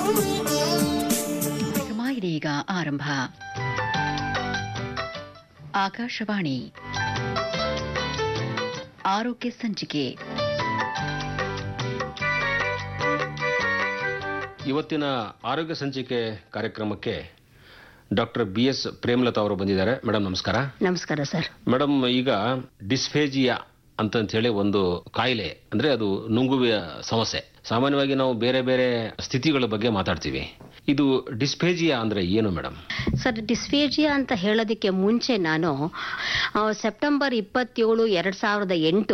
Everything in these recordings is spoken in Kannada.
ಕಾರ್ಯಕ್ರಮ ಇದೀಗ ಆರಂಭ ಆಕಾಶವಾಣಿ ಆರೋಗ್ಯ ಸಂಚಿಕೆ ಇವತ್ತಿನ ಆರೋಗ್ಯ ಸಂಚಿಕೆ ಕಾರ್ಯಕ್ರಮಕ್ಕೆ ಡಾಕ್ಟರ್ ಬಿ ಎಸ್ ಪ್ರೇಮಲತಾ ಅವರು ಬಂದಿದ್ದಾರೆ ಮೇಡಮ್ ನಮಸ್ಕಾರ ನಮಸ್ಕಾರ ಸರ್ ಮೇಡಮ್ ಈಗ ಡಿಸ್ಫೇಜಿಯಾ ಅಂತ ಹೇಳಿ ಒಂದು ಕಾಯಿಲೆ ಅಂದ್ರೆ ಅದು ನುಂಗುವಿಯ ಸಮಸ್ಯೆ ಸಾಮಾನ್ಯವಾಗಿ ನಾವು ಬೇರೆ ಬೇರೆ ಸ್ಥಿತಿಗಳ ಬಗ್ಗೆ ಮಾತಾಡ್ತೀವಿ ಇದು ಡಿಸ್ಫೇಜಿಯಾ ಅಂದ್ರೆ ಏನು ಮೇಡಮ್ ಸರ್ ಡಿಸ್ಫೇಜಿಯಾ ಅಂತ ಹೇಳೋದಕ್ಕೆ ಮುಂಚೆ ನಾನು ಆ, ಸೆಪ್ಟೆಂಬರ್ ಇಪ್ಪತ್ತೇಳು ಎರಡ್ ಸಾವಿರದ ಎಂಟು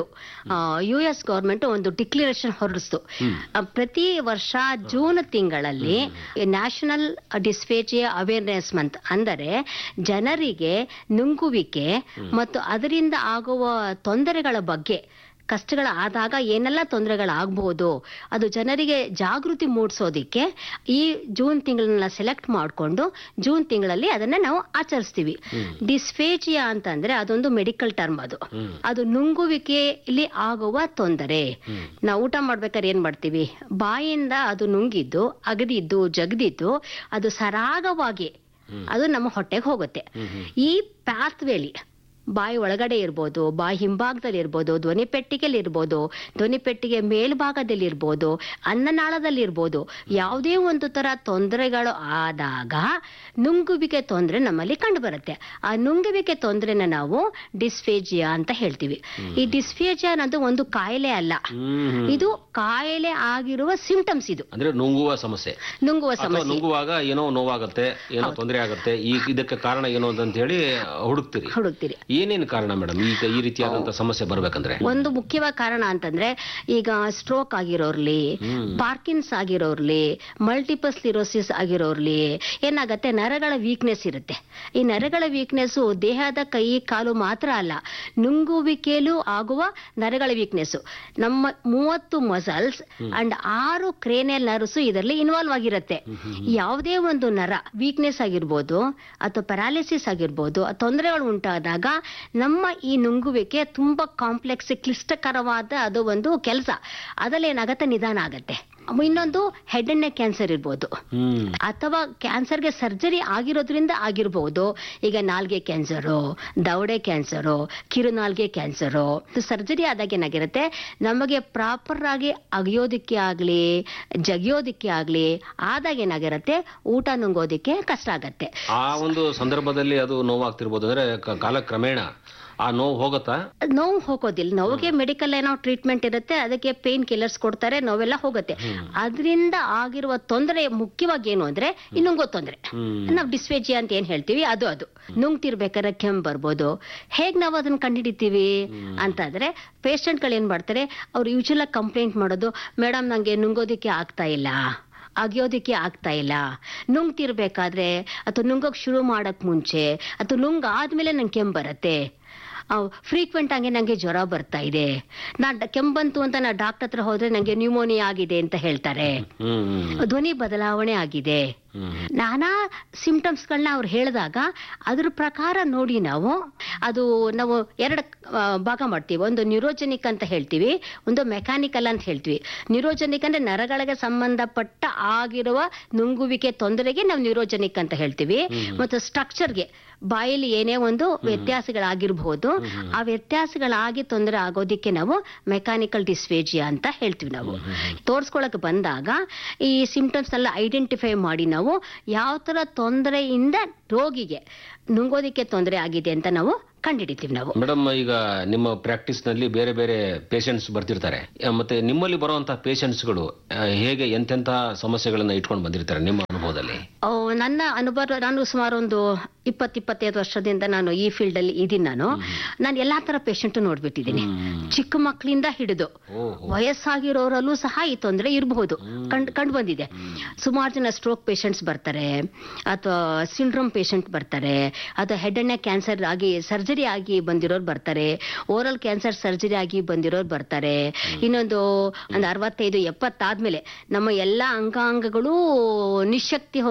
ಯು ಎಸ್ ಗೌರ್ಮೆಂಟ್ ಒಂದು ಡಿಕ್ಲರೇಷನ್ ಹೊರಡಿಸ್ತು ಆ, ಪ್ರತಿ ವರ್ಷ ಜೂನ್ ತಿಂಗಳಲ್ಲಿ ನ್ಯಾಷನಲ್ ಡಿಸ್ಫೇಜಿಯಾ ಅವೇರ್ನೆಸ್ ಮಂತ್ ಅಂದರೆ ಜನರಿಗೆ ನುಂಗುವಿಕೆ ಮತ್ತು ಅದರಿಂದ ಆಗುವ ತೊಂದರೆಗಳ ಬಗ್ಗೆ ಕಷ್ಟಗಳ ಆದಾಗ ಏನೆಲ್ಲ ತೊಂದರೆಗಳಾಗಬಹುದು ಅದು ಜನರಿಗೆ ಜಾಗೃತಿ ಮೂಡಿಸೋದಿಕ್ಕೆ ಈ ಜೂನ್ ತಿಂಗಳನ್ನ ಸೆಲೆಕ್ಟ್ ಮಾಡಿಕೊಂಡು ಜೂನ್ ತಿಂಗಳಲ್ಲಿ ಅದನ್ನ ನಾವು ಆಚರಿಸ್ತೀವಿ ಡಿಸ್ಫೇಜಿಯಾ ಅಂತಂದ್ರೆ ಅದೊಂದು ಮೆಡಿಕಲ್ ಟರ್ಮ್ ಅದು ಅದು ನುಂಗುವಿಕೆಯಲ್ಲಿ ಆಗುವ ತೊಂದರೆ ನಾವು ಊಟ ಮಾಡ್ಬೇಕಾದ್ರೆ ಏನ್ ಮಾಡ್ತೀವಿ ಬಾಯಿಂದ ಅದು ನುಂಗಿದ್ದು ಅಗದಿದ್ದು ಜಗದಿದ್ದು ಅದು ಸರಾಗವಾಗಿ ಅದು ನಮ್ಮ ಹೊಟ್ಟೆಗೆ ಹೋಗುತ್ತೆ ಈ ಪಾತ್ವೇಲಿ ಬಾಯಿ ಒಳಗಡೆ ಇರ್ಬೋದು ಬಾಯಿ ಹಿಂಭಾಗದಲ್ಲಿ ಇರ್ಬೋದು ಧ್ವನಿ ಪೆಟ್ಟಿಗೆಯಲ್ಲಿ ಇರ್ಬೋದು ಧ್ವನಿ ಪೆಟ್ಟಿಗೆ ಮೇಲ್ಭಾಗದಲ್ಲಿ ಇರ್ಬೋದು ಅನ್ನನಾಳದಲ್ಲಿ ಇರ್ಬೋದು ಯಾವುದೇ ಒಂದು ತರ ತೊಂದರೆಗಳು ಆದಾಗ ನುಂಗುವಿಕೆ ತೊಂದರೆ ನಮ್ಮಲ್ಲಿ ಕಂಡು ಬರುತ್ತೆ ಆ ನುಂಗುವಿಕೆ ತೊಂದರೆನ ನಾವು ಡಿಸ್ಫೇಜಿಯಾ ಅಂತ ಹೇಳ್ತೀವಿ ಈ ಡಿಸ್ಫೇಜಿಯಾ ಅನ್ನೋದು ಒಂದು ಕಾಯಿಲೆ ಅಲ್ಲ ಇದು ಕಾಯಿಲೆ ಆಗಿರುವ ಸಿಂಟಮ್ಸ್ ಇದು ಅಂದ್ರೆ ನುಂಗುವ ಸಮಸ್ಯೆ ನುಂಗುವ ಅಥವಾ ಸಮಸ್ಯೆ ನುಂಗುವಾಗ ಏನೋ ನೋವಾಗುತ್ತೆ ಏನೋ ತೊಂದರೆ ಆಗುತ್ತೆ ಈ ಇದಕ್ಕೆ ಕಾರಣ ಏನು ಅಂತ ಹೇಳಿ ಹುಡುಕ್ತೀರಿ ಹುಡುಕ್ತೀರಿ ಏನೇನು ಕಾರಣ ಮೇಡಮ್ ಈಗ ಈ ರೀತಿಯಾದಂತ ಸಮಸ್ಯೆ ಬರ್ಬೇಕಂದ್ರೆ ಒಂದು ಮುಖ್ಯವಾದ ಕಾರಣ ಅಂತಂದ್ರೆ ಈಗ ಸ್ಟ್ರೋಕ್ ಆಗಿರೋರ್ಲಿ ಪಾರ್ಕಿನ್ಸ್ ಆಗಿರೋರ್ಲಿ ಮಲ್ಟಿಪಲ್ ಸ್ಲಿರೋಸಿಸ್ ಆಗಿರೋರ್ಲಿ ಏನಾಗತ್ತೆ ನರಗಳ ವೀಕ್ನೆಸ್ ಇರುತ್ತೆ ಈ ನರಗಳ ವೀಕ್ನೆಸ್ ದೇಹದ ಕೈ ಕಾಲು ಮಾತ್ರ ಅಲ್ಲ ನುಂಗುವಿಕೆಯಲ್ಲೂ ಆಗುವ ನರಗಳ ವೀಕ್ನೆಸ್ ನಮ್ಮ ಮೂವತ್ತು ಮಸಲ್ಸ್ ಅಂಡ್ ಆರು ಕ್ರೇನಿಯಲ್ ನರ್ವ್ಸ್ ಇದರಲ್ಲಿ ಇನ್ವಾಲ್ವ್ ಆಗಿರುತ್ತೆ ಯಾವುದೇ ಒಂದು ನರ ವೀಕ್ನೆಸ್ ಆಗಿರ್ಬೋದು ಅಥವಾ ಪ್ಯಾರಾಲಿಸಿಸ್ ಆಗಿರ್ಬೋದು ಆ ತೊಂದರೆಗಳು ಉಂಟಾದಾಗ ನಮ್ಮ ಈ ನುಂಗುವಿಕೆ ತುಂಬಾ ಕಾಂಪ್ಲೆಕ್ಸ್ ಕ್ಲಿಷ್ಟಕರವಾದ ಅದು ಒಂದು ಕೆಲಸ ಅದ್ರಲ್ಲಿ ಏನಾಗತ್ತೆ ನಿಧಾನ ಆಗತ್ತೆ ಇನ್ನೊಂದು ಹೆಡ್ ಅಂಡ್ ನೆಕ್ ಕ್ಯಾನ್ಸರ್ ಇರ್ಬೋದು ಹ್ಮ್ ಅಥವಾ ಕ್ಯಾನ್ಸರ್ಗೆ ಸರ್ಜರಿ ಆಗಿರೋದ್ರಿಂದ ಆಗಿರ್ಬೋದು ಈಗ ನಾಲ್ಗೆ ಕ್ಯಾನ್ಸರು ದವಡೆ ಕ್ಯಾನ್ಸರು ಕಿರುನಾಲ್ಗೆ ಕ್ಯಾನ್ಸರು ಸರ್ಜರಿ ಆದಾಗ ಏನಾಗಿರುತ್ತೆ ನಮಗೆ ಪ್ರಾಪರ್ ಆಗಿ ಅಗಿಯೋದಕ್ಕೆ ಆಗ್ಲಿ ಜಗಿಯೋದಕ್ಕೆ ಆಗ್ಲಿ ಆದಾಗ ಏನಾಗಿರುತ್ತೆ ಊಟ ನುಂಗೋದಿಕ್ಕೆ ಕಷ್ಟ ಆಗತ್ತೆ ಆ ಒಂದು ಸಂದರ್ಭದಲ್ಲಿ ಅದು ನೋವಾಗ್ತಿರ್ಬೋದು ಅಂದ್ರೆ ಕ- ಕಾಲಕ್ರಮೇಣ ಆ ನೋವು ಹೋಗುತ್ತಾ ನೋವು ಹೋಗೋದಿಲ್ಲ ನೋವಿಗೆ ಮೆಡಿಕಲ್ ಏನೋ ಟ್ರೀಟ್ಮೆಂಟ್ ಇರುತ್ತೆ ಅದಕ್ಕೆ ಪೇನ್ ಕಿಲ್ಲರ್ಸ್ ಕೊಡ್ತಾರೆ ನೋವೆಲ್ಲ ಹೋಗುತ್ತೆ ಅದರಿಂದ ಆಗಿರುವ ತೊಂದರೆ ಮುಖ್ಯವಾಗಿ ಏನು ಅಂದ್ರೆ ಈ ನುಂಗೋ ತೊಂದರೆ ನಾವು ಡಿಸ್ಫೇಜಿಯಾ ಅಂತ ಏನ್ ಹೇಳ್ತೀವಿ ಅದು ಅದು ನುಂಗ್ತಿರ್ಬೇಕಾದ್ರೆ ಕೆಮ್ಮು ಬರ್ಬೋದು ಹೇಗ್ ನಾವು ಅದನ್ನ ಕಂಡುಹಿಡಿತೀವಿ ಅಂತಂದ್ರೆ ಪೇಷಂಟ್ಗಳು ಏನ್ ಮಾಡ್ತಾರೆ ಅವ್ರು ಯೂಶುವಲ್ ಕಂಪ್ಲೇಂಟ್ ಮಾಡೋದು ಮೇಡಮ್ ನಂಗೆ ನುಂಗೋದಿಕ್ಕೆ ಆಗ್ತಾ ಇಲ್ಲ ಅಗಿಯೋದಿಕ್ಕೆ ಆಗ್ತಾ ಇಲ್ಲ ನುಂಗ್ತಿರ್ಬೇಕಾದ್ರೆ ಅಥವಾ ನುಂಗೋಕ್ ಶುರು ಮಾಡಕ್ ಮುಂಚೆ ಅಥವಾ ನುಂಗ್ ಆದ್ಮೇಲೆ ನಂಗೆ ಕೆಮ್ಮು ಬರುತ್ತೆ ಫ್ರೀಕ್ವೆಂಟ್ ಆಗಿ ನಂಗೆ ಜ್ವರ ಬರ್ತಾ ಇದೆ ನಾ ಕೆಮ್ಮು ಬಂತು ಅಂತ ನಾ ಡಾಕ್ಟರ್ ಹತ್ರ ಹೋದ್ರೆ ನಂಗೆ ನ್ಯೂಮೋನಿಯಾ ಆಗಿದೆ ಅಂತ ಹೇಳ್ತಾರೆ ಹ್ಮ್ ಹ್ಮ್ ಧ್ವನಿ ಬದಲಾವಣೆ ಆಗಿದೆ ಹ್ಮ್ ನಾನಾ ಸಿಂಪ್ಟಮ್ಸ್ಗಳನ್ನ ಅವ್ರು ಹೇಳಿದಾಗ ಅದ್ರ ಪ್ರಕಾರ ನೋಡಿ ನಾವು ಅದು ನಾವು ಎರಡು ಆ, ಭಾಗ ಮಾಡ್ತೀವಿ ಒಂದು ನ್ಯೂರೋಜೆನಿಕ್ ಅಂತ ಹೇಳ್ತೀವಿ ಒಂದು ಮೆಕ್ಯಾನಿಕಲ್ ಅಂತ ಹೇಳ್ತೀವಿ ನ್ಯೂರೋಜೆನಿಕ್ ಅಂದ್ರೆ ನರಗಳಿಗೆ ಸಂಬಂಧಪಟ್ಟ ಆಗಿರುವ ನುಂಗುವಿಕೆ ತೊಂದರೆಗೆ ನಾವು ನ್ಯೂರೋಜೆನಿಕ್ ಅಂತ ಹೇಳ್ತೀವಿ ಮತ್ತು ಸ್ಟ್ರಕ್ಚರ್ಗೆ ಬಾಯಲ್ಲಿ ಏನೇ ಒಂದು ವ್ಯತ್ಯಾಸಗಳಾಗಿರ್ಬೋದು ಆ ವ್ಯತ್ಯಾಸಗಳಾಗಿ ತೊಂದರೆ ಆಗೋದಿಕ್ಕೆ ನಾವು ಮೆಕ್ಯಾನಿಕಲ್ ಡಿಸ್ಫೇಜಿಯಾ ಅಂತ ಹೇಳ್ತೀವಿ ನಾವು ತೋರ್ಸ್ಕೊಳಕ್ ಬಂದಾಗ ಈ ಸಿಂಪ್ಟಮ್ಸ್ ಎಲ್ಲ ಐಡೆಂಟಿಫೈ ಮಾಡಿ ನಾವು ಯಾವ ತರ ತೊಂದರೆಯಿಂದ ರೋಗಿಗೆ ನುಂಗೋದಿಕ್ಕೆ ತೊಂದರೆ ಆಗಿದೆ ಅಂತ ನಾವು ಕಂಡುಹಿಡಿತೀವಿ ನಾವು ಮೇಡಮ್ ಈಗ ನಿಮ್ಮ ಪ್ರಾಕ್ಟೀಸ್ ನಲ್ಲಿ ಬೇರೆ ಬೇರೆ ಪೇಷಂಟ್ಸ್ ಬರ್ತಿರ್ತಾರೆ ಆ, ಮತ್ತೆ ನಿಮ್ಮಲ್ಲಿ ಬರುವಂತಹ ಪೇಷಂಟ್ಸ್ಗಳು ಹೇಗೆ ಎಂತೆಂತ ಸಮಸ್ಯೆಗಳನ್ನ ಇಟ್ಕೊಂಡು ಬಂದಿರ್ತಾರೆ ನಿಮ್ಮ ಅನುಭವದಲ್ಲಿ ಓ, ನನ್ನ ಅನುಭವ ನಾನು ಸುಮಾರು ಒಂದು ಇಪ್ಪತ್ ಇಪ್ಪತ್ತೈದು ವರ್ಷದಿಂದ ನಾನು ಈ ಫೀಲ್ಡ್ ಅಲ್ಲಿ ಇದೀನಿ ನಾನು ನಾನು ಎಲ್ಲಾ ತರ ಪೇಷಂಟ್ ನೋಡ್ಬಿಟ್ಟಿದ್ದೀನಿ ಚಿಕ್ಕ ಮಕ್ಕಳಿಂದ ಹಿಡಿದು ಓಹೋ. ವಯಸ್ಸಾಗಿರೋರಲ್ಲೂ ಸಹ ಈ ತೊಂದರೆ ಇರಬಹುದು ಕಂಡು ಕಂಡು ಬಂದಿದೆ ಸುಮಾರು ಜನ ಸ್ಟ್ರೋಕ್ ಪೇಷಂಟ್ಸ್ ಬರ್ತಾರೆ ಅಥವಾ ಸಿಂಡ್ರೋಮ್ ಪೇಷಂಟ್ ಬರ್ತಾರೆ ಅಥವಾ ಹೆಡ್ ಅಂಡ್ ನೆಕ್ ಕ್ಯಾನ್ಸರ್ ಆಗಿ ಸರ್ಜರಿ ಆಗಿ ಬಂದಿರೋರು ಬರ್ತಾರೆ ಓರಲ್ ಕ್ಯಾನ್ಸರ್ ಸರ್ಜರಿ ಆಗಿ ಬಂದಿರೋರು ಬರ್ತಾರೆ ಇನ್ನೊಂದು ಒಂದು ಅರವತ್ತೈದು ಎಪ್ಪತ್ತಾದ್ಮೇಲೆ ನಮ್ಮ ಎಲ್ಲಾ ಅಂಗಾಂಗಗಳು ನಿಶಕ್ತಿ ಅಂತ ಹೋಗ್ತಾ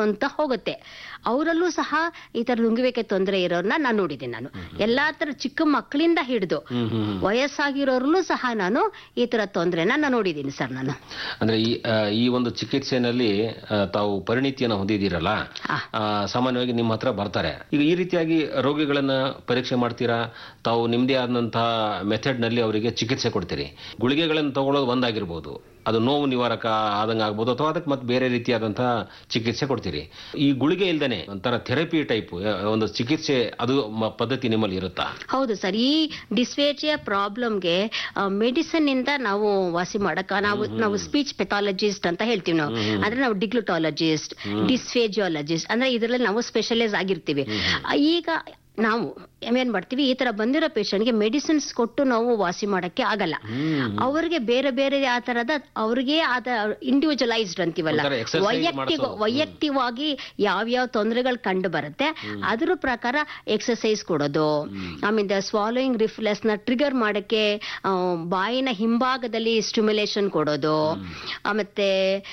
ಹೋಗುತ್ತೆ ಅವರಲ್ಲೂ ಸಹ ಈ ತರ ನುಂಗುವಿಕೆ ತೊಂದರೆ ಇರೋರ್ನ ನಾನು ನೋಡಿದ್ದೀನಿ ನಾನು ಎಲ್ಲಾ ತರ ಚಿಕ್ಕ ಮಕ್ಕಳಿಂದ ಹಿಡಿದು ಹ್ಮ್ ಹ್ಮ್ ಹ್ಮ್. ವಯಸ್ಸಾಗಿರೋರ್ನು ಸಹ ನಾನು ಈ ತರ ತೊಂದರೆನ ನಾನು ನೋಡಿದ್ದೀನಿ ಸರ್ ನಾನು ಅಂದ್ರೆ ಈ ಆ, ಈ ಒಂದು ಚಿಕಿತ್ಸೆನಲ್ಲಿ ಆ, ತಾವು ಪರಿಣಿತಿಯನ್ನು ಹೊಂದಿದ್ದೀರಲ್ಲ ಹಾ. ಆ, ಸಾಮಾನ್ಯವಾಗಿ ನಿಮ್ಮ ಹತ್ರ ಬರ್ತಾರೆ ಈಗ ಈ ರೀತಿಯಾಗಿ ರೋಗಿಗಳನ್ನ ಪರೀಕ್ಷೆ ಮಾಡ್ತೀರಾ ತಾವು ನಿಮ್ಮದೇ ಆದಂತಹ ಮೆಥಡ್ ನಲ್ಲಿ ಅವರಿಗೆ ಚಿಕಿತ್ಸೆ ಕೊಡ್ತೀರಿ ಗುಳಿಗೆಗಳನ್ನು ತಗೊಳ್ಳೋದು ಒಂದಾಗಿರ್ಬೋದು ಅದು ನೋವು ನಿವಾರಕ ಆದಂಗೆ ಆಗ್ಬೋದು ಅಥವಾ ಅದಕ್ಕೆ ಮತ್ತೆ ಬೇರೆ ರೀತಿಯಾದಂತಹ ಚಿಕಿತ್ಸೆ ಕೊಡ್ತೀರಿ ಈ ಗುಳಿಗೆ ಇಲ್ದೇನೆ ಒಂಥರ ಥೆರಪಿ ಟೈಪ್ ಒಂದು ಚಿಕಿತ್ಸೆ ಅದು ಮ- ಪದ್ಧತಿ ನಿಮ್ಮಲ್ಲಿ ಇರುತ್ತಾ ಹೌದು ಸರ್ ಈ ಡಿಸ್ಫೇಜಿಯಾ ಪ್ರಾಬ್ಲಮ್ಗೆ ಮೆಡಿಸಿನ್ ಇಂದ ನಾವು ವಾಸಿ ಮಾಡಕ ನಾವು ನಾವು ಸ್ಪೀಚ್ ಪೆಥಾಲಜಿಸ್ಟ್ ಅಂತ ಹೇಳ್ತೀವಿ ನಾವು ಅಂದ್ರೆ ನಾವು ಡಿಗ್ಲುಟಾಲಜಿಸ್ಟ್ ಡಿಸ್ಫೇಜಿಯಾಲಜಿಸ್ಟ್ ಅಂದ್ರೆ ಇದರಲ್ಲಿ ನಾವು ಸ್ಪೆಷಲೈಸ್ ಆಗಿರ್ತೀವಿ ಈಗ ನಾವು ಏನ್ ಮಾಡ್ತೀವಿ ಈ ತರ ಬಂದಿರೋ ಪೇಷಂಟ್ಗೆ ಮೆಡಿಸಿನ್ಸ್ ಕೊಟ್ಟು ನಾವು ವಾಸಿ ಮಾಡಕ್ಕೆ ಆಗಲ್ಲ ಅವ್ರಿಗೆ ಬೇರೆ ಬೇರೆ ಆ ತರದ ಅವ್ರಿಗೆ ಆದ ಇಂಡಿವಿಜುವಲೈಸ್ಡ್ ಅಂತೀವಲ್ಲ ಒಂಥರ exercise ವೈಯಕ್ತಿಕ ಮಾಡ್ಸೋದು. ವೈಯಕ್ತಿಕವಾಗಿ ಯಾವ್ಯಾವ ತೊಂದರೆಗಳು ಕಂಡು ಬರುತ್ತೆ ಅದ್ರ ಪ್ರಕಾರ ಎಕ್ಸಸೈಸ್ ಕೊಡೋದು ಆಮೇಲೆ ಸ್ವಾಲೋಯಿಂಗ್ ರಿಫ್ಲೆಕ್ಸ್ ನ ಟ್ರಿಗರ್ ಮಾಡಕ್ಕೆ ಆ, ಬಾಯಿನ ಹಿಂಭಾಗದಲ್ಲಿ ಸ್ಟಿಮ್ಯುಲೇಷನ್ ಕೊಡೋದು ಮತ್ತೆ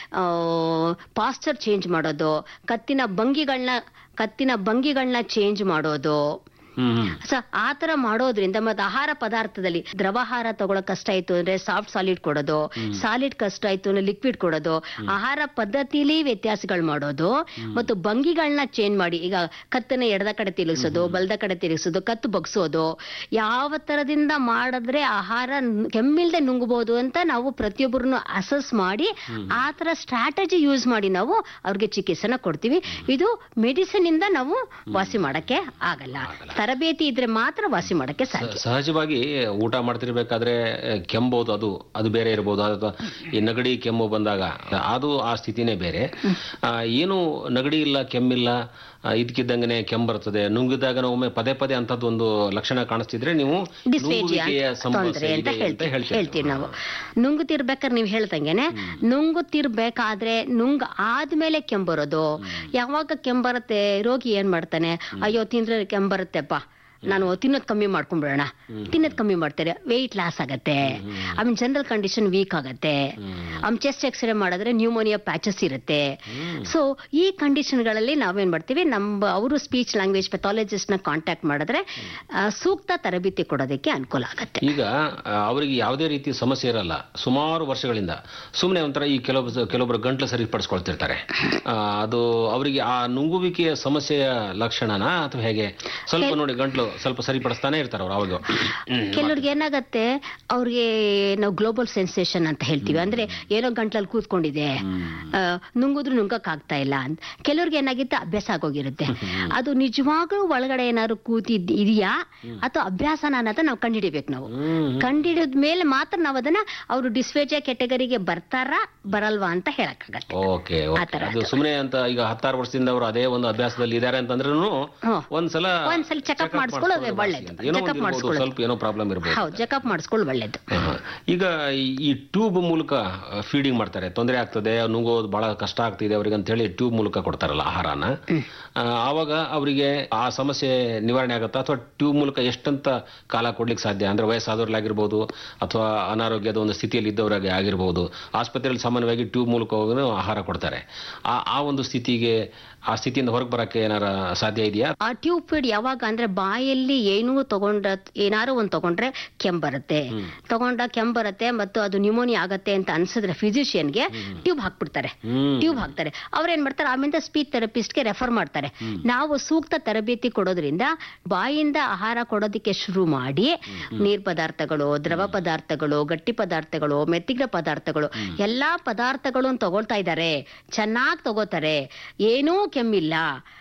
ಪಾಸ್ಚರ್ ಚೇಂಜ್ ಮಾಡೋದು ಕತ್ತಿನ ಭಂಗಿಗಳನ್ನ ಕತ್ತಿನ ಭಂಗಿಗಳನ್ನ ಚೇಂಜ್ ಮಾಡೋದು ಹ್ಮ್ ಹ್ಮ್ ಸೊ ಆ ತರ ಮಾಡೋದ್ರಿಂದ ಮತ್ತೆ ಆಹಾರ ಪದಾರ್ಥದಲ್ಲಿ ದ್ರವಾಹಾರ ತಗೊಳಕ್ ಕಷ್ಟ ಆಯ್ತು ಅಂದ್ರೆ ಸಾಫ್ಟ್ ಸಾಲಿಡ್ ಕೊಡೋದು ಸಾಲಿಡ್ ಕಷ್ಟ ಆಯ್ತು ಅಂದ್ರೆ ಲಿಕ್ವಿಡ್ ಕೊಡೋದು ಆಹಾರ ಪದ್ಧತಿಲಿ ವ್ಯತ್ಯಾಸಗಳು ಮಾಡೋದು ಮತ್ತು ಭಂಗಿಗಳನ್ನ ಚೇಂಜ್ ಮಾಡಿ ಈಗ ಕತ್ತನ್ನ ಎಡದ ಕಡೆ ತಿರುಗಿಸೋದು ಬಲದ ಕಡೆ ತಿರುಗಿಸೋದು ಕತ್ತು ಬಗ್ಸೋದು ಯಾವ ತರದಿಂದ ಮಾಡಿದ್ರೆ ಆಹಾರ ನ್- ಕೆಮ್ಮಿಲ್ದೆ ನುಂಗಬಹುದು ಅಂತ ನಾವು ಪ್ರತಿಯೊಬ್ಬರನ್ನು ಅಸಸ್ ಮಾಡಿ ಆ ತರ ಸ್ಟ್ರಾಟಜಿ ಯೂಸ್ ಮಾಡಿ ನಾವು ಅವ್ರಿಗೆ ಚಿಕಿತ್ಸೆನ ಕೊಡ್ತೀವಿ ಇದು ಮೆಡಿಸಿನ್ ಇಂದ ನಾವು ವಾಸಿ ಮಾಡಕ್ಕೆ ಆಗಲ್ಲ ತರಬೇತಿ ಇದ್ರೆ ಮಾತ್ರ ವಾಸಿ ಮಾಡಕ್ಕೆ ಸಾಧ್ಯ ಸಹಜವಾಗಿ ಊಟ ಮಾಡ್ತಿರ್ಬೇಕಾದ್ರೆ ಆ, ಕೆಮ್ಬೋದು ಅದು ಅದು ಬೇರೆ ಇರ್ಬೋದು ಅಥವಾ ಈ ನಗಡಿ ಕೆಮ್ಮು ಬಂದಾಗ ಅದು ಆ ಸ್ಥಿತಿನೇ ಬೇರೆ ಆ, ಏನು ನಗಡಿ ಇಲ್ಲ ಕೆಮ್ಮಿಲ್ಲ ಆ, ಇದ್ಕಿದ್ದಂಗೆನೆ ಕೆಮ್ಮು ಬರ್ತದೆ ನುಂಗಿದಾಗ ಒಮ್ಮೆ ಪದೇ ಪದೇ ಅಂತದ್ದು ಒಂದು ಲಕ್ಷಣ ಕಾಣಿಸ್ತಿದ್ರೆ ನೀವು ಡಿಸ್ಫೇಜಿಯಾ ನುಂಗುವಿಕೆಯ ತೊಂದರೆ ಸಮಸ್ಯೆ ಅಂತ ಇದೆ ಅಂತ ಹೇಳ್ತೀವಿ ಹೇಳ್ತೀರಿ ಹೇಳ್ತೀವಿ ನಾವು ನುಂಗುತ್ತಿರ್ಬೇಕಾದ್ರೆ ನೀವು ಹೇಳ್ದಂಗೆನೆ ನುಂಗುತ್ತಿರ್ಬೇಕಾದ್ರೆ ನುಂಗ್ ಆದ್ಮೇಲೆ ಕೆಂಬರೋದು ಯಾವಾಗ ಕೆಂಬರುತ್ತೆ ರೋಗಿ ಏನ್ ಮಾಡ್ತಾನೆ ಅಯ್ಯೋ ತಿಂದ್ರೆ ಕೆಂಬರುತ್ತೆಪ್ಪ ನಾನು ತಿನ್ನೋದ್ ಕಮ್ಮಿ ಮಾಡ್ಕೊಂಡ್ಬಿಡೋಣ ತಿನ್ನೋದ್ ಕಮ್ಮಿ ಮಾಡ್ತಾರೆ ವೆಯ್ಟ್ ಲಾಸ್ ಆಗತ್ತೆ ಆಮೇಲೆ ಜನರಲ್ ಕಂಡೀಷನ್ ವೀಕ್ ಆಗತ್ತೆ ಆಮೇಲೆ ಚೆಸ್ಟ್ ಎಕ್ಸ್ರೇ ಮಾಡಿದ್ರೆ ನ್ಯೂಮೋನಿಯಾ ಪ್ಯಾಚಸ್ ಇರುತ್ತೆ ಸೊ ಈ ಕಂಡೀಷನ್ಗಳಲ್ಲಿ ನಾವೇನ್ ಮಾಡ್ತೀವಿ ನಮ್ಮ ಅವರು ಸ್ಪೀಚ್ ಲ್ಯಾಂಗ್ವೇಜ್ ಪೆಥಾಲಜಿಸ್ಟ್ ನ ಕಾಂಟ್ಯಾಕ್ಟ್ ಮಾಡಿದ್ರೆ ಆ, ಸೂಕ್ತ ತರಬೇತಿ ಕೊಡೋದಕ್ಕೆ ಅನುಕೂಲ ಆಗತ್ತೆ ಈಗ ಆ, ಅವರಿಗೆ ಯಾವುದೇ ರೀತಿ ಸಮಸ್ಯೆ ಇರಲ್ಲ ಸುಮಾರು ವರ್ಷಗಳಿಂದ ಸುಮ್ಮನೆ ಒಂಥರ ಈ ಕೆಲವೊಬ್ಬ ಕೆಲವೊಬ್ಬರು ಗಂಟ್ಲು ಸರಿಪಡಿಸ್ಕೊಳ್ತಿರ್ತಾರೆ ಆ, ಅದು ಅವರಿಗೆ ಆ ನುಂಗುವಿಕೆಯ ಸಮಸ್ಯೆಯ ಲಕ್ಷಣನಾ ಅಥವಾ ಹೇಗೆ ಸ್ವಲ್ಪ ನೋಡಿ ಗಂಟ್ಲು ಸ್ವಲ್ಪ ಸರಿಪಡಿಸ್ತಾನೆ ಇರ್ತಾರೆ ಅವ್ರು ಅವಾಗ ಕೆಲವ್ರಿಗೆ ಏನಾಗತ್ತೆ ಅವ್ರಿಗೆ ನಾವು ಗ್ಲೋಬಲ್ ಸೆನ್ಸೇಷನ್ ಅಂತ ಹೇಳ್ತೀವಿ ಅಂದ್ರೆ ಏನೋ ಗಂಟ್ಲಲ್ಲಿ ಕೂತ್ಕೊಂಡಿದೆ ಆ, ನುಂಗಿದ್ರು ನುಂಗಕ್ ಆಗ್ತಾ ಇಲ್ಲ ಅಂತ ಕೆಲವ್ರಿಗೆ ಏನಾಗಿತ್ತು ಅಭ್ಯಾಸ ಆಗೋಗಿರುತ್ತೆ ಅದು ನಿಜವಾಗ್ಲೂ ಒಳಗಡೆ ಏನಾದ್ರು ಕೂತಿದ್ ಇದೆಯಾ ಅಥವಾ ಅಭ್ಯಾಸನ ಅನ್ನೋದನ್ನ ನಾವು ಕಂಡಿಡಿಬೇಕು ನಾವು ಕಂಡಿಡಿದ ಮೇಲೆ ಮಾತ್ರ ನಾವು ಅದನ್ನ ಅವರು ಡಿಸ್ಫೇಜಿಯಾ ಕೆಟಗರಿಗೆ ಬರ್ತಾರಾ ಬರಲ್ವಾ ಅಂತ ಹೇಳಕ್ಕಾಗತ್ತೆ ಓಕೆ ಆ ತರ ಅದು ಸುಮ್ಮನೆ ಅಂತ ಈಗ ಹತ್ತಾರು ವರ್ಷದಿಂದ ಅವರು ಅದೇ ಒಂದು ಅಭ್ಯಾಸದಲ್ಲಿ ಇದ್ದಾರೆ ಅಂತಂದ್ರೂ ಹ್ಮ್. ಒಂದ್ಸಲ ಒಂದ್ಸಲ check-up ಮಾಡಿಸ್ಕೊಳ್ಳೋದು ಒಳ್ಳೇದು. ಏನೋ check-up ಒಂದು ಇರ್ಬೋದು, ಮಾಡಿಸ್ಕೊಳ್ಳೋದು. ಸ್ವಲ್ಪ ಏನೋ ಪ್ರಾಬ್ಲಮ್ ಇರ್ಬೋದು ಹೌದು ಚೆಕಪ್ ಮಾಡಿಸ್ಕೊಳ್ಳಿ ಒಳ್ಳೇದು ಹಾ. ಈಗ ಈ- ಈ ಟ್ಯೂಬ್ ಮೂಲಕ ಫೀಡಿಂಗ್ ಮಾಡ್ತಾರೆ ತೊಂದರೆ ಆಗ್ತದೆ ನುಂಗೋದು ಬಹಳ ಕಷ್ಟ ಆಗ್ತಿದೆ ಅವರಿಗೆ ಅಂತ ಹೇಳಿ ಟ್ಯೂಬ್ ಮೂಲಕ ಕೊಡ್ತಾರಲ್ಲ ಆಹಾರನ ಆ, ಆವಾಗ ಅವರಿಗೆ ಆ ಸಮಸ್ಯೆ ನಿವಾರಣೆ ಆಗುತ್ತಾ ಅಥವಾ ಟ್ಯೂಬ್ ಮೂಲಕ ಎಷ್ಟಂತ ಕಾಲ ಕೊಡ್ಲಿಕ್ಕೆ ಸಾಧ್ಯ ಅಂದ್ರೆ ವಯಸ್ಸಾದವ್ರಲ್ಲಾಗಿರ್ಬೋದು ಅಥವಾ ಅನಾರೋಗ್ಯದ ಒಂದು ಸ್ಥಿತಿಯಲ್ಲಿ ಇದ್ದವರಾಗಿ ಆಗಿರ್ಬೋದು ಆಸ್ಪತ್ರೆಯಲ್ಲಿ ಸಾಮಾನ್ಯವಾಗಿ ಟ್ಯೂಬ್ ಮೂಲಕ ಹೋಗಿ ಆಹಾರ ಕೊಡ್ತಾರೆ ಆ ಆ ಒಂದು ಸ್ಥಿತಿಗೆ ಆ ಸ್ಥಿತಿಯಿಂದ ಹೊರಗೆ ಬರಕ್ಕೆ ಏನಾರ ಸಾಧ್ಯ ಇದೆಯಾ ಆ ಟ್ಯೂಬ್ ಫೀಡ್ ಯಾವಾಗ ಅಂದ್ರೆ ಬಾಯಲ್ಲಿ ಏನೂ ತಗೊಂಡ ಏನಾರು ಒಂದ್ ತಗೊಂಡ್ರೆ ಕೆಮ್ಮು ಬರುತ್ತೆ ತಗೊಂಡ ಕೆಮ್ಮು ಬರುತ್ತೆ ಮತ್ತು ಅದು ನ್ಯೂಮೋನಿಯಾ ಆಗತ್ತೆ ಅಂತ ಅನ್ಸಿದ್ರೆ ಫಿಸಿಷಿಯನ್ಗೆ ಟ್ಯೂಬ್ ಹಾಕ್ಬಿಡ್ತಾರೆ ಹ್ಮ್. ಟ್ಯೂಬ್ ಹಾಕ್ತಾರೆ ಅವ್ರೇನ್ ಮಾಡ್ತಾರೆ ಆಮೇಲೆ ಸ್ಪೀಚ್ ಥೆರಪಿಸ್ಟ್ಗೆ ರೆಫರ್ ಮಾಡ್ತಾರೆ ನಾವು ಸೂಕ್ತ ತರಬೇತಿ ಕೊಡೋದ್ರಿಂದ ಬಾಯಿಂದ ಆಹಾರ ಕೊಡೋದಕ್ಕೆ ಶುರು ಮಾಡಿ ನೀರ್ ಪದಾರ್ಥಗಳು ದ್ರವ ಪದಾರ್ಥಗಳು ಗಟ್ಟಿ ಪದಾರ್ಥಗಳು ಮೆತ್ತಿಗೆ ಪದಾರ್ಥಗಳು ಎಲ್ಲಾ ಪದಾರ್ಥಗಳನ್ನು ತಗೊಳ್ತಾ ಇದ್ದಾರೆ ಚೆನ್ನಾಗಿ ತಗೋತಾರೆ ಏನೂ ಕೆಮ್ಮಿಲ್ಲ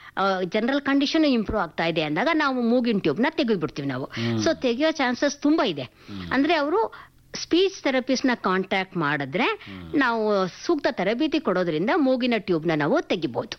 ಜನರಲ್ ಕಂಡೀಷನ್ ಇಂಪ್ರೂವ್ ಆಗ್ತಾ ಇದೆ ಅಂದಾಗ ನಾವು ಮೂಗಿನ ಟ್ಯೂಬ್ನ ತೆಗೆದ್ಬಿಡ್ತೀವಿ ನಾವು ಸೊ ತೆಗೆಯೋ ಚಾನ್ಸಸ್ ತುಂಬಾ ಇದೆ ಅಂದ್ರೆ ಅವರು ಸ್ಪೀಚ್ ಥೆರಪಿಸ್ಟ್ ನ ಕಾಂಟ್ಯಾಕ್ಟ್ ಮಾಡಿದ್ರೆ ನಾವು ಸೂಕ್ತ ತರಬೇತಿ ಕೊಡೋದ್ರಿಂದ ಮೂಗಿನ ಟ್ಯೂಬ್ನ ನಾವು ತೆಗಿಬಹುದು